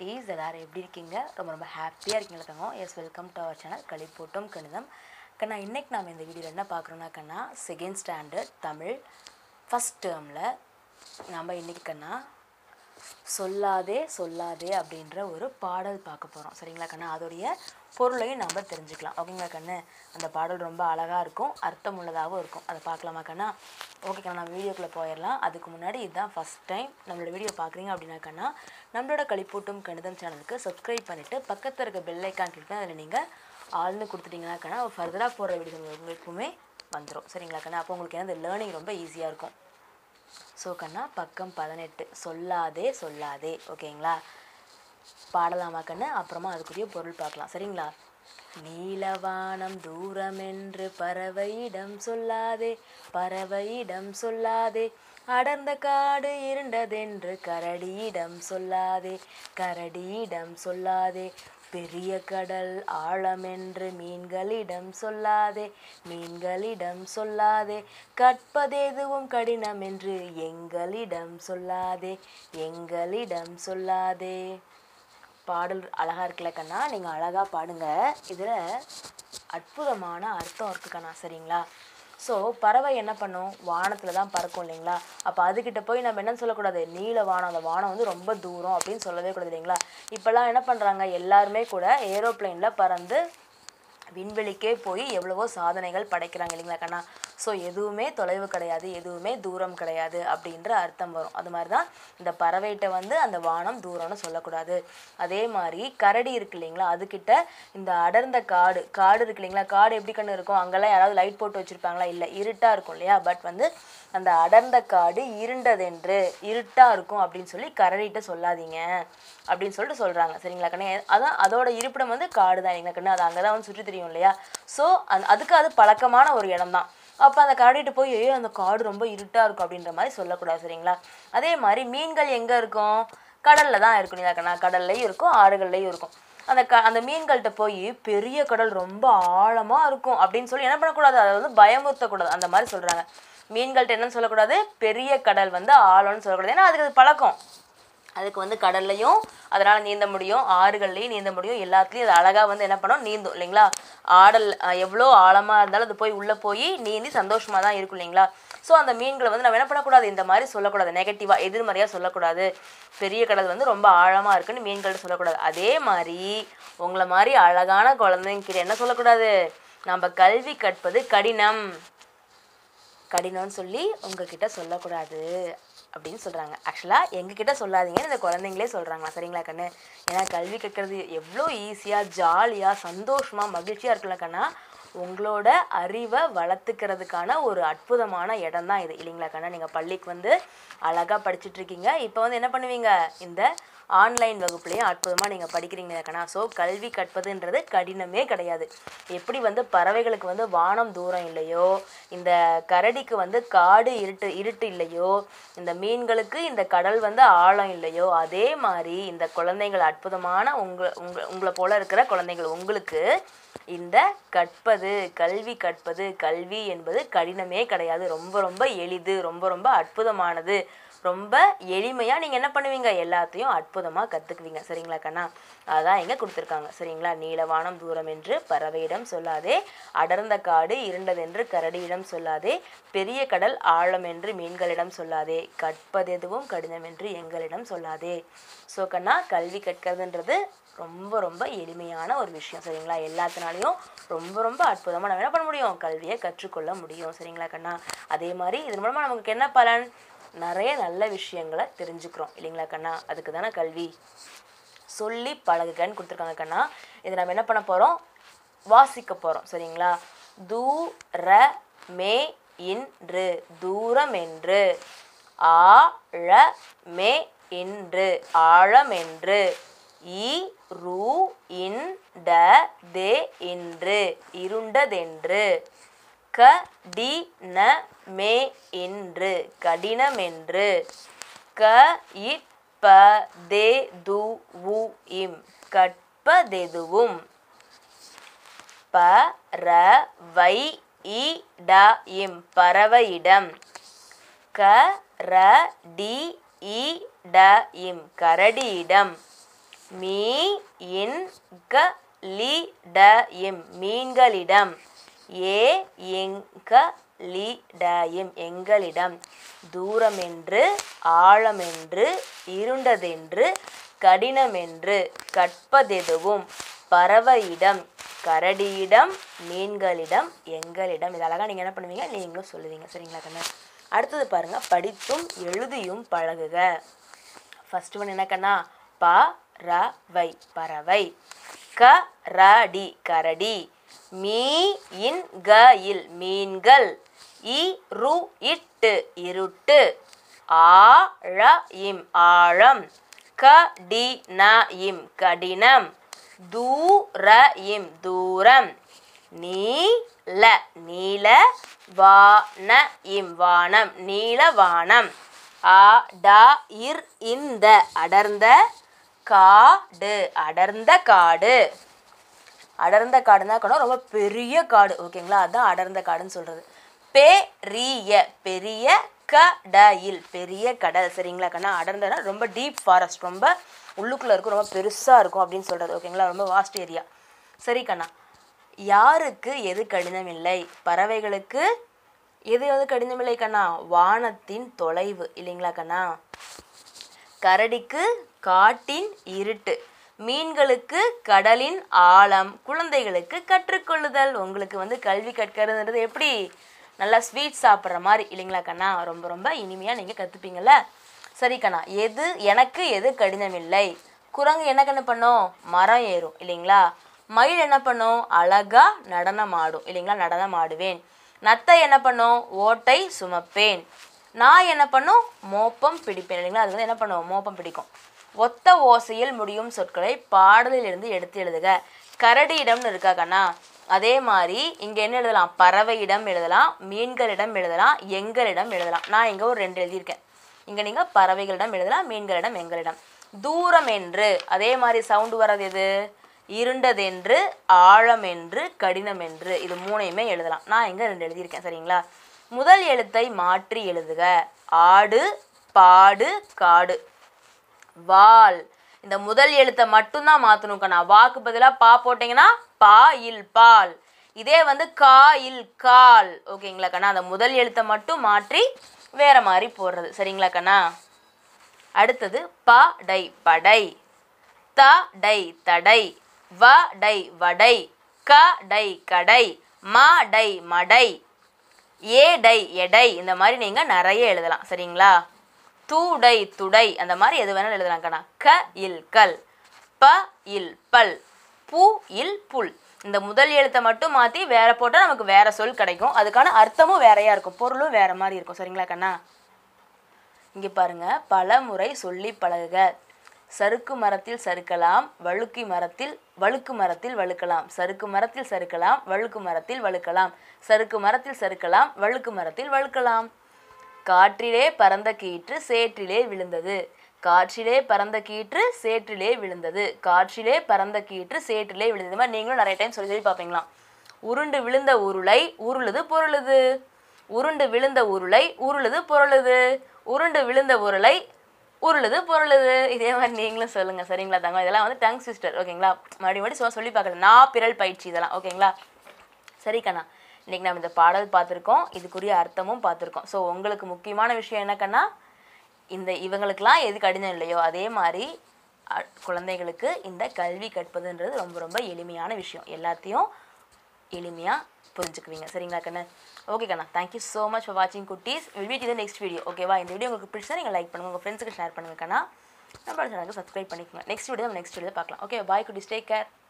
குட்டீஸ் எல்லாரும் எப்படி இருக்கீங்க ரொம்ப ரொம்ப ஹாப்பியாக இருக்கீங்களா தங்கம் yes welcome to our channel களிப்போட்டும் கணிதம் கண்ணா இன்னைக்கு நாம் இந்த வீடியோவில் என்ன பார்க்குறோன்னா கண்ணா செகண்ட் ஸ்டாண்டர்ட் தமிழ் ஃபஸ்ட் டேர்மில் நம்ம இன்னைக்கு கண்ணா சொல்லாதே சொல்லாதே அப்படின்ற ஒரு பாடல் பார்க்க போகிறோம் சரிங்களா கண்ணா அதோடைய பொருளையும் நம்ம தெரிஞ்சுக்கலாம் ஓகேங்களா கண்ணு அந்த பாடல் ரொம்ப அழகாக இருக்கும் அர்த்தம் உள்ளதாகவும் இருக்கும் அதை பார்க்கலாமா கண்ணா ஓகே கண்ணா நம்ம வீடியோக்குள்ளே போயிடலாம் அதுக்கு முன்னாடி இதுதான் ஃபஸ்ட் டைம் நம்மளோட வீடியோ பார்க்குறீங்க அப்படின்னா கண்ணா நம்மளோட களிப்பூட்டும் கணிதம் சேனலுக்கு சப்ஸ்கிரைப் பண்ணிவிட்டு பக்கத்தில் இருக்க பெல் ஐக்கான் கிளிக் பண்ணி அதில் நீங்கள் ஆள்னு கொடுத்துட்டிங்கன்னா கண்ணா ஃபர்தராக போகிற வீடியோ உங்களுக்குமே வந்துடும் சரிங்களா கண்ணா அப்போ உங்களுக்கு அந்த லேர்னிங் ரொம்ப ஈஸியாக இருக்கும் ஸோ கண்ணா பக்கம் பதினெட்டு சொல்லாதே சொல்லாதே ஓகேங்களா பாடலாமா கண்ணு அப்புறமா அதுக்குரிய பொருள் பார்க்கலாம் சரிங்களா நீலவானம் தூரமென்று பறவையிடம் சொல்லாதே பறவையிடம் சொல்லாதே அடர்ந்த காடு இருண்டதென்று கரடியிடம் சொல்லாதே கரடியிடம் சொல்லாதே பெரிய கடல் ஆழமென்று மீன்களிடம் சொல்லாதே மீன்களிடம் சொல்லாதே கற்பதெதுவும் கடினம் என்று எங்களிடம் சொல்லாதே எங்களிடம் சொல்லாதே பாடல் அழகா இருக்குல்ல கண்ணா நீங்கள் அழகாக பாடுங்க இதில் அற்புதமான அர்த்தம் இருக்கு கண்ணா சரிங்களா ஸோ பறவை என்ன பண்ணும் வானத்தில் தான் பறக்கும் இல்லைங்களா அப்போ அதுக்கிட்ட போய் நம்ம என்ன சொல்லக்கூடாது நீல வானம் அந்த வானம் வந்து ரொம்ப தூரம் அப்படின்னு சொல்லவே கூடாது இல்லைங்களா இப்போல்லாம் என்ன பண்ணுறாங்க எல்லாருமே கூட ஏரோப்ளேனில் பறந்து விண்வெளிக்கே போய் எவ்வளவோ சாதனைகள் படைக்கிறாங்க இல்லைங்களா கண்ணா ஸோ எதுவுமே தொலைவு கிடையாது எதுவுமே தூரம் கிடையாது அப்படின்ற அர்த்தம் வரும் அது மாதிரி தான் இந்த பறவைகிட்ட வந்து அந்த வானம் தூரம்னு சொல்லக்கூடாது அதே மாதிரி கரடி இருக்கு இல்லைங்களா அதுக்கிட்ட இந்த அடர்ந்த காடு காடு இருக்கு இல்லைங்களா காடு எப்படி கண்ணு இருக்கும் அங்கெல்லாம் யாராவது லைட் போட்டு வச்சுருப்பாங்களா இல்லை இருட்டாக இருக்கும் இல்லையா பட் வந்து அந்த அடர்ந்த காடு இருண்டதென்று இருட்டாக இருக்கும் அப்படின்னு சொல்லி கரடிகிட்ட சொல்லாதீங்க அப்படின்னு சொல்லிட்டு சொல்கிறாங்க சரிங்களா கண்ணே அதான் அதோட இருப்பிடம் வந்து காடு தான் இல்லைங்களா கண்ணு அது அங்கே தான் வந்து சுற்றி தெரியும் இல்லையா ஸோ அந் அதுக்கு அது பழக்கமான ஒரு இடம் தான் அப்போ அந்த கரடிட்டு போய் ஐயோ அந்த காடு ரொம்ப இருட்டாக இருக்கும் அப்படின்ற மாதிரி சொல்லக்கூடாது சரிங்களா அதே மாதிரி மீன்கள் எங்கே இருக்கும் கடலில் தான் இருக்கும் இல்லையா கண்ணா கடல்லையும் இருக்கும் ஆறுகள்லையும் இருக்கும் அந்த க அந்த மீன்கள்கிட்ட போய் பெரிய கடல் ரொம்ப ஆழமாக இருக்கும் அப்படின்னு சொல்லி என்ன பண்ணக்கூடாது அதை வந்து பயமுறுத்தக்கூடாது அந்த மாதிரி சொல்கிறாங்க மீன்கள்கிட்ட என்னன்னு சொல்லக்கூடாது பெரிய கடல் வந்து ஆழம்னு சொல்லக்கூடாது ஏன்னா அதுக்கு அது பழக்கம் அதுக்கு வந்து கடல்லையும் அதனால் நீந்த முடியும் ஆறுகள்லையும் நீந்த முடியும் எல்லாத்துலேயும் அது அழகாக வந்து என்ன பண்ணும் நீந்தும் இல்லைங்களா ஆடல் அஹ், எவ்வளோ ஆழமாக இருந்தாலும் அது போய் உள்ளே போய் நீந்தி சந்தோஷமாக தான் இருக்கும் இல்லைங்களா ஸோ அந்த மீன்களை வந்து நம்ம என்ன பண்ணக்கூடாது இந்த மாதிரி சொல்லக்கூடாது நெகட்டிவாக எதிர்மறையாக சொல்லக்கூடாது பெரிய கடல் வந்து ரொம்ப ஆழமாக இருக்குன்னு மீன்கள்ட்ட சொல்லக்கூடாது அதே மாதிரி உங்களை மாதிரி அழகான குழந்தைங்கிட்ட என்ன சொல்லக்கூடாது நம்ம கல்வி கற்பது கடினம் கடினம்னு சொல்லி உங்ககிட்ட சொல்லக்கூடாது அப்படின்னு சொல்கிறாங்க ஆக்சுவலாக எங்ககிட்ட சொல்லாதீங்கன்னு இந்த குழந்தைங்களே சொல்கிறாங்களா சரிங்களா கண்ணு ஏன்னா கல்வி கற்கிறது எவ்வளோ ஈஸியாக ஜாலியாக சந்தோஷமாக மகிழ்ச்சியாக இருக்குல்ல கண்ணா உங்களோட அறிவை வளர்த்துக்கிறதுக்கான ஒரு அற்புதமான இடம் தான் இது இல்லைங்களா கண்ணா நீங்கள் பள்ளிக்கு வந்து அழகாக படிச்சுட்டு இருக்கீங்க இப்போ வந்து என்ன பண்ணுவீங்க இந்த ஆன்லைன் வகுப்புலேயும் அற்புதமாக நீங்கள் படிக்கிறீங்க கண்ணா ஸோ கல்வி கற்பதுன்றது கடினமே கிடையாது எப்படி வந்து பறவைகளுக்கு வந்து வானம் தூரம் இல்லையோ இந்த கரடிக்கு வந்து காடு இருட்டு இருட்டு இல்லையோ இந்த மீன்களுக்கு இந்த கடல் வந்து ஆழம் இல்லையோ அதே மாதிரி இந்த குழந்தைகள் அற்புதமான உங்க உங்க உங்களை போல இருக்கிற குழந்தைகள் உங்களுக்கு இந்த கற்பது கல்வி கற்பது கல்வி என்பது கடினமே கிடையாது ரொம்ப ரொம்ப எளிது ரொம்ப ரொம்ப அற்புதமானது ரொம்ப எளிமையாக நீங்கள் என்ன பண்ணுவீங்க எல்லாத்தையும் அற்புதமாக கற்றுக்குவீங்க சரிங்களா கண்ணா அதான் இங்கே கொடுத்துருக்காங்க சரிங்களா நீலவானம் தூரம் என்று பறவையிடம் சொல்லாதே அடர்ந்த காடு இருண்டதென்று கரடியிடம் சொல்லாதே பெரிய கடல் ஆழம் என்று மீன்களிடம் சொல்லாதே கற்பதெதுவும் கடினம் என்று எங்களிடம் சொல்லாதே ஸோ கண்ணா கல்வி கற்கிறதுன்றது ரொம்ப ரொம்ப எளிமையான ஒரு விஷயம் சரிங்களா எல்லாத்தினாலையும் ரொம்ப ரொம்ப அற்புதமாக நம்ம என்ன பண்ண முடியும் கல்வியை கற்றுக்கொள்ள முடியும் சரிங்களா கண்ணா அதே மாதிரி இதன் மூலமாக நமக்கு என்ன பலன் நிறைய நல்ல விஷயங்களை தெரிஞ்சுக்கிறோம் இல்லைங்களா கண்ணா அதுக்கு தானே கல்வி சொல்லி பழகுகன்னு கொடுத்துருக்காங்க கண்ணா இதை நம்ம என்ன பண்ண போகிறோம் வாசிக்க போகிறோம் சரிங்களா தூர மே இன்று தூரம் என்று ஆழ மே இன்று ஆழம் என்று இ ரு இன் ட தே இன்று இருண்டதென்று க டி ந மே இன்று கடினமென்று க இட் ப தே து வு இம் கற்பதெதுவும் ப ர வை இ ட இம் பறவையிடம் க ர டி இ ட இம் கரடியிடம் மீ இன் க லி ட இம் மீன்களிடம் ஏ எங்க லி ட இம் எங்களிடம் தூரமென்று ஆழமென்று இருண்டதென்று கடினமென்று கற்பதெதுவும் பறவையிடம் கரடியிடம் மீன்களிடம் எங்களிடம் இது அழகாக நீங்கள் என்ன பண்ணுவீங்க நீங்களும் சொல்லுவீங்க சரிங்களா கண்ணு அடுத்தது பாருங்க படித்தும் எழுதியும் பழகுக ஃபர்ஸ்ட் ஒன் என்ன கண்ணா ப ர வை பறவை க ர டி கரடி மீ இன் க இல் மீன்கள் இ ரு இட்டு இருட்டு ஆ ழ இம் ஆழம் க டி ந இம் கடினம் தூர இம் தூரம் நீல நீல வான இம் வானம் நீல வானம் ஆ டா இர் இந்த அடர்ந்த காடு அடர்ந்த காடு அடர்ந்த காடுனா கூட ரொம்ப பெரிய காடு ஓகேங்களா அதான் அடர்ந்த காடுன்னு சொல்கிறது பெரிய பெரிய கடல் பெரிய கடல் சரிங்களா கண்ணா அடர்ந்தனா ரொம்ப டீப் ஃபாரஸ்ட் ரொம்ப உள்ளுக்குள்ளே இருக்கும் ரொம்ப பெருசாக இருக்கும் அப்படின்னு சொல்கிறது ஓகேங்களா ரொம்ப வாஸ்ட் ஏரியா சரி கண்ணா யாருக்கு எது கடினம் இல்லை பறவைகளுக்கு எது எது கடினம் இல்லை கண்ணா வானத்தின் தொலைவு இல்லைங்களா கண்ணா கரடிக்கு காட்டின் இருட்டு மீன்களுக்கு கடலின் ஆழம் குழந்தைகளுக்கு கற்றுக்கொள்ளுதல் உங்களுக்கு வந்து கல்வி கற்கிறதுன்றது எப்படி நல்லா ஸ்வீட் சாப்பிட்ற மாதிரி இல்லைங்களா கண்ணா ரொம்ப ரொம்ப இனிமையாக நீங்கள் கற்றுப்பீங்கள்ல சரி கண்ணா எது எனக்கு எது கடினம் இல்லை குரங்கு என்ன கண்ணு பண்ணும் மரம் ஏறும் இல்லைங்களா மயில் என்ன பண்ணும் அழகா நடனம் ஆடும் இல்லைங்களா நடனம் ஆடுவேன் நத்தை என்ன பண்ணும் ஓட்டை சுமப்பேன் நான் என்ன பண்ணும் மோப்பம் பிடிப்பேன் இல்லைங்களா அது வந்து என்ன பண்ணும் மோப்பம் பிடிக்கும் ஒத்த ஓசையில் முடியும் சொற்களை பாடலிலிருந்து எடுத்து எழுதுக கரடியிடம்னு இருக்கா கண்ணா அதே மாதிரி இங்கே என்ன எழுதலாம் பறவையிடம் எழுதலாம் மீன்களிடம் எழுதலாம் எங்களிடம் எழுதலாம் நான் இங்கே ஒரு ரெண்டு எழுதியிருக்கேன் இங்கே நீங்கள் பறவைகளிடம் எழுதலாம் மீன்களிடம் எங்களிடம் தூரம் என்று அதே மாதிரி சவுண்டு வர்றது எது இருண்டதென்று ஆழம் என்று கடினம் என்று இது மூணையுமே எழுதலாம் நான் இங்கே ரெண்டு எழுதியிருக்கேன் சரிங்களா முதல் எழுத்தை மாற்றி எழுதுக ஆடு பாடு காடு வால் இந்த முதல் எழுத்தை மட்டும்தான் மாற்றணும் கண்ணா வாக்கு பதிலாக பா போட்டிங்கன்னா பா இல் பால் இதே வந்து கா இல் கால் ஓகேங்களா கண்ணா அந்த முதல் எழுத்தை மட்டும் மாற்றி வேற மாதிரி போடுறது சரிங்களா கண்ணா அடுத்தது ப டை படை த டை தடை வ டை வடை க டை கடை ம டை மடை ஏ டை எடை இந்த மாதிரி நீங்கள் நிறைய எழுதலாம் சரிங்களா தூடை துடை அந்த மாதிரி எது வேணாலும் எழுதலாம் கண்ணா க இல் கல் ப இல் பல் பூ இல் புல் இந்த முதல் எழுத்தை மட்டும் மாற்றி வேற போட்டால் நமக்கு வேற சொல் கிடைக்கும் அதுக்கான அர்த்தமும் வேறையா இருக்கும் பொருளும் வேற மாதிரி இருக்கும் சரிங்களா கண்ணா இங்கே பாருங்க பல முறை சொல்லி பழகுக சறுக்கு மரத்தில் சறுக்கலாம் வழுக்கி மரத்தில் வழுக்கு மரத்தில் வழுக்கலாம் சறுக்கு மரத்தில் சறுக்கலாம் வழுக்கு மரத்தில் வழுக்கலாம் சறுக்கு மரத்தில் சறுக்கலாம் வழுக்கு மரத்தில் வழுக்கலாம் காற்றிலே பறந்த கீற்று சேற்றிலே விழுந்தது காற்றிலே பறந்த கீற்று சேற்றிலே விழுந்தது காற்றிலே பறந்த கீற்று சேற்றிலே விழுந்தது இந்த மாதிரி நீங்களும் நிறைய டைம் சொல்லி சொல்லி பார்ப்பீங்களாம் உருண்டு விழுந்த உருளை உருளுது பொருளுது உருண்டு விழுந்த உருளை உருளுது பொருளுது உருண்டு விழுந்த உருளை உருளுது பொருளுது இதே மாதிரி நீங்களும் சொல்லுங்கள் சரிங்களா தங்க இதெல்லாம் வந்து டங் சிஸ்டர் ஓகேங்களா மறுபடியும் மறுபடியும் சும்மா சொல்லி பார்க்குறது நான் பிறல் பயிற்சி இதெல்லாம் ஓகேங்களா சரி கண்ணா இன்றைக்கி நம்ம இந்த பாடல் பார்த்துருக்கோம் இதுக்குரிய அர்த்தமும் பார்த்துருக்கோம் ஸோ உங்களுக்கு முக்கியமான விஷயம் என்ன கண்ணா இந்த இவங்களுக்கெல்லாம் எது கடினம் இல்லையோ அதே மாதிரி அ- குழந்தைகளுக்கு இந்த கல்வி கற்பதுன்றது ரொம்ப ரொம்ப எளிமையான விஷயம் எல்லாத்தையும் எளிமையாக புரிஞ்சுக்குவீங்க சரிங்களா கண்ணு ஓகே கண்ணா தேங்க்யூ ஸோ மச் ஃபார் வாட்சிங் குட்டீஸ் வில் மீட் இது நெக்ஸ்ட் வீடியோ ஓகேவா இந்த வீடியோ உங்களுக்கு பிடிச்சா நீங்கள் லைக் பண்ணுங்கள் உங்கள் ஃப்ரெண்ட்ஸுக்கு ஷேர் பண்ணுங்க கண்ணா நம்மளோட சேனலுக்கு சப்ஸ்கிரைப் பண்ணிக்கோங்க நெக்ஸ்ட் வீடியோ நம்ம நெக்ஸ்ட் வீடியோ பார்க்கலாம் ஓகே பாய் குட்டீஸ் டேக் கேர்